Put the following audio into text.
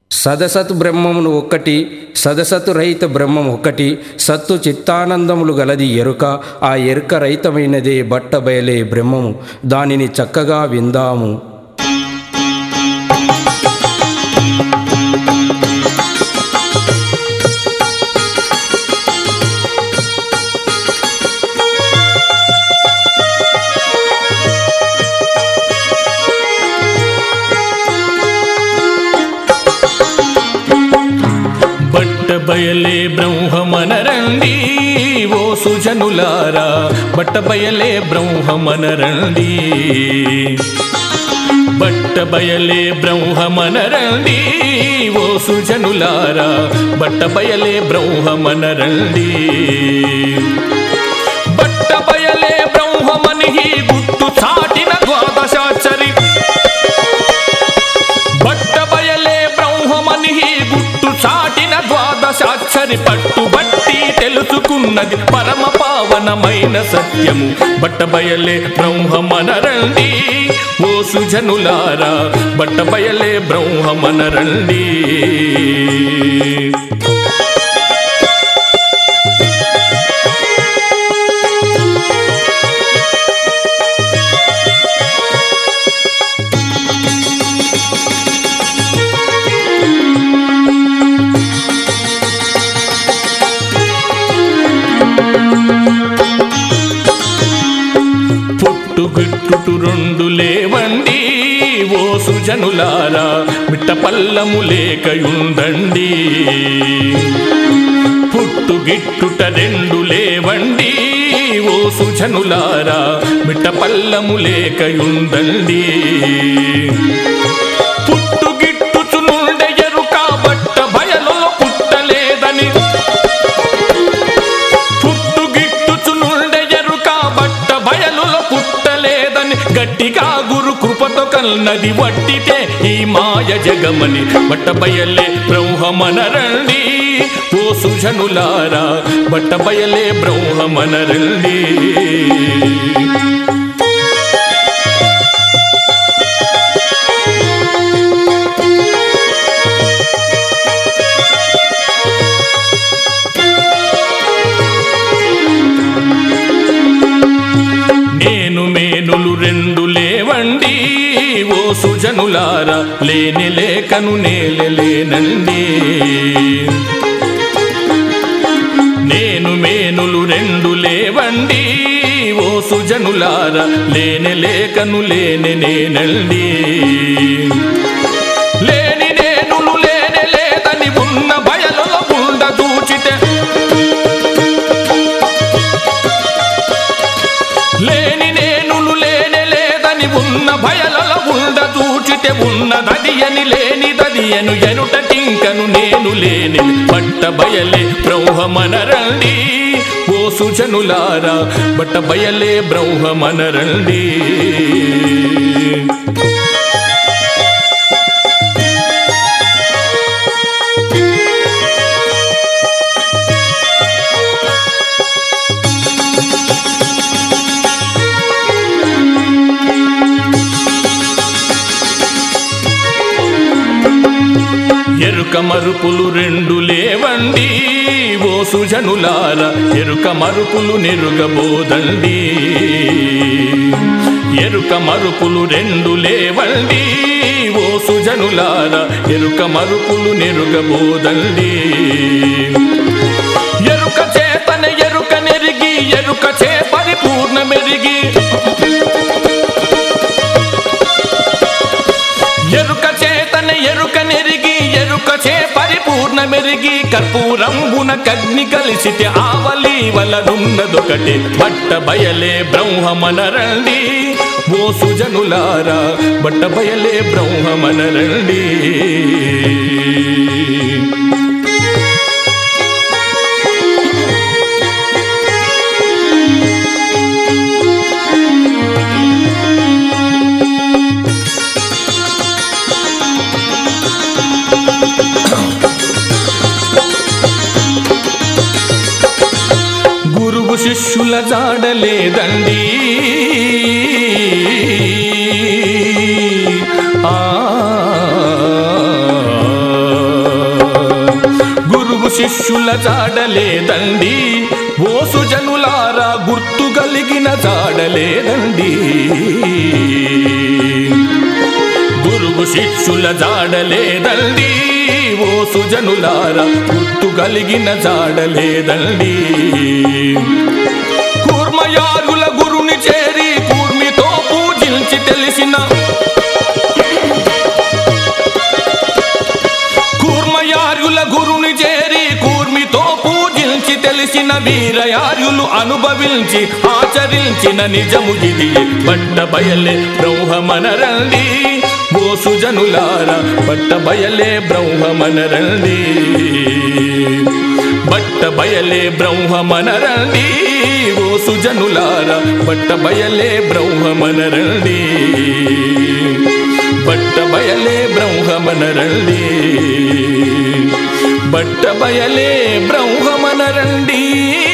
సదసత్ బ్రహ్మమును ఒక్కటి సదసతు రహిత బ్రహ్మం ఒక్కటి సత్తు చిత్తానందములు గలది ఎరుక ఆ ఎరుక రహితమైనదే బట్ట బయలే బ్రహ్మము దానిని చక్కగా విందాము బట్ట బయలే బ్రహ్మమనరండి ఓ సుజనులారా బట్ట బయలే బ్రహ్మమనరండి బట్ట బయలే బ్రహ్మమనరండి ఓ సుజనులారా బట్ట బయలే బ్రహ్మమనరండి బట్ట బయలే బ్రహ్మమని గుట్టు చాటిన ద్వాదశాచరి బట్ట బయలే బ్రహ్మమని గుట్టు చాటిన ద్వాదశాక్షరి పట్టుబట్టి తెలుసుకున్నది పరమ పావనమైన సత్యము బట్ట బయలే బ్రహ్మమనరండి ఓ సుజనులారా బట్ట బయలే బ్రహ్మమనరండి పుట్టుగిట్టుటు రెండు లేవండి ఓ సుజనులారా మిట్ట పల్లము లేకయుండండి పుట్టుగిట్టుట రెండు లేవండి ఓ సుజనులారా మిట్ట పల్లము లేకయుండండి పుట్టుగిట్టుచు నుండె ఎరుక బట్ట బయలులో పుట్టలేదని పుట్టుగిట్టుచు నుండె ఎరుక బట్ట బయలులో పుట్టలేదని గట్టిగా గురు కృపతో కల్నది వట్టితే ఈ మాయ జగమని బట్ట బయలే బ్రహ్మమనరండి ఓ సుజనులారా బట్ట బయలే బ్రహ్మమనరండి నేను మేనులు రెండు లేవండి ఓ సుజనులారా లేని లేకను నేలలేనండి నేను మేనులు రెండు లేవండి ఓ సుజనులారా లేని లేకను లేని నేనండి లేని నేనులు లేని లేదని ఉన్న బయలులో ఉండ దూచితే లేని నేనులు లేని లేదని ఉన్న భయలల ఉండ దూచితే ఉన్నదది అని లేనిదది అను ఎనుటకింకను నేను లేని బట్ట బయలే బ్రహ్మమనరండి ఓ సుజనులారా బట్ట బయలే బ్రహ్మమనరండి ఎరుక మరుపులు రెండు లేవండి ఓ సుజనులార ఎరుక మరుపులు నెరుగబోదండి ఎరుక మరుపులు రెండు లేవండి ఓ సుజనులార ఎరుక మరుపులు నెరుగబోదండి ఎరుక చేతన ఎరుక నెరిగి ఎరుక చే పరిపూర్ణ మెరిగి ఎరుక చేతన ఎరుక నెరిగి ఎరుక చే పరిపూర్ణ మెరిగి కర్పూరంబున కగ్ని కలిసితే ఆవలి వలనున్నదొకటి బట్ట బయలే బ్రహ్మమనరండి ఓ సుజనులారా బట్ట బయలే బ్రహ్మమనరండి గురువు శిష్యుల జాడలేదండి ఆ శిష్యుల జాడలేదండి ఓ సుజనులారా గుర్తు కలిగిన జాడలేదండి గురువు శిష్యుల జాడలేదండి ఓ సుజనులారా గుర్తు కలిగిన జాడలేదండి కూర్మయారుల గురుని చేరి కూర్మితో పూజించి తెలిసిన కూర్మయార్యుల గురుని చేరి కూర్మితో పూజించి తెలిసిన వీరయార్యులు అనుభవించి ఆచరించిన నిజము ఇది బట్ట బయలే బ్రహ్మమనరండి ఓ సుజనులారా బట్ట బయలే బ్రహ్మమనరండి బట్ట బయలే బ్రహ్మమనరండి ఓ సుజనులారా బట్ట బయలే బ్రహ్మమనరండి బట్ట బయలే బ్రహ్మమనరండి బట్ట బయలే బ్రహ్మమనరండి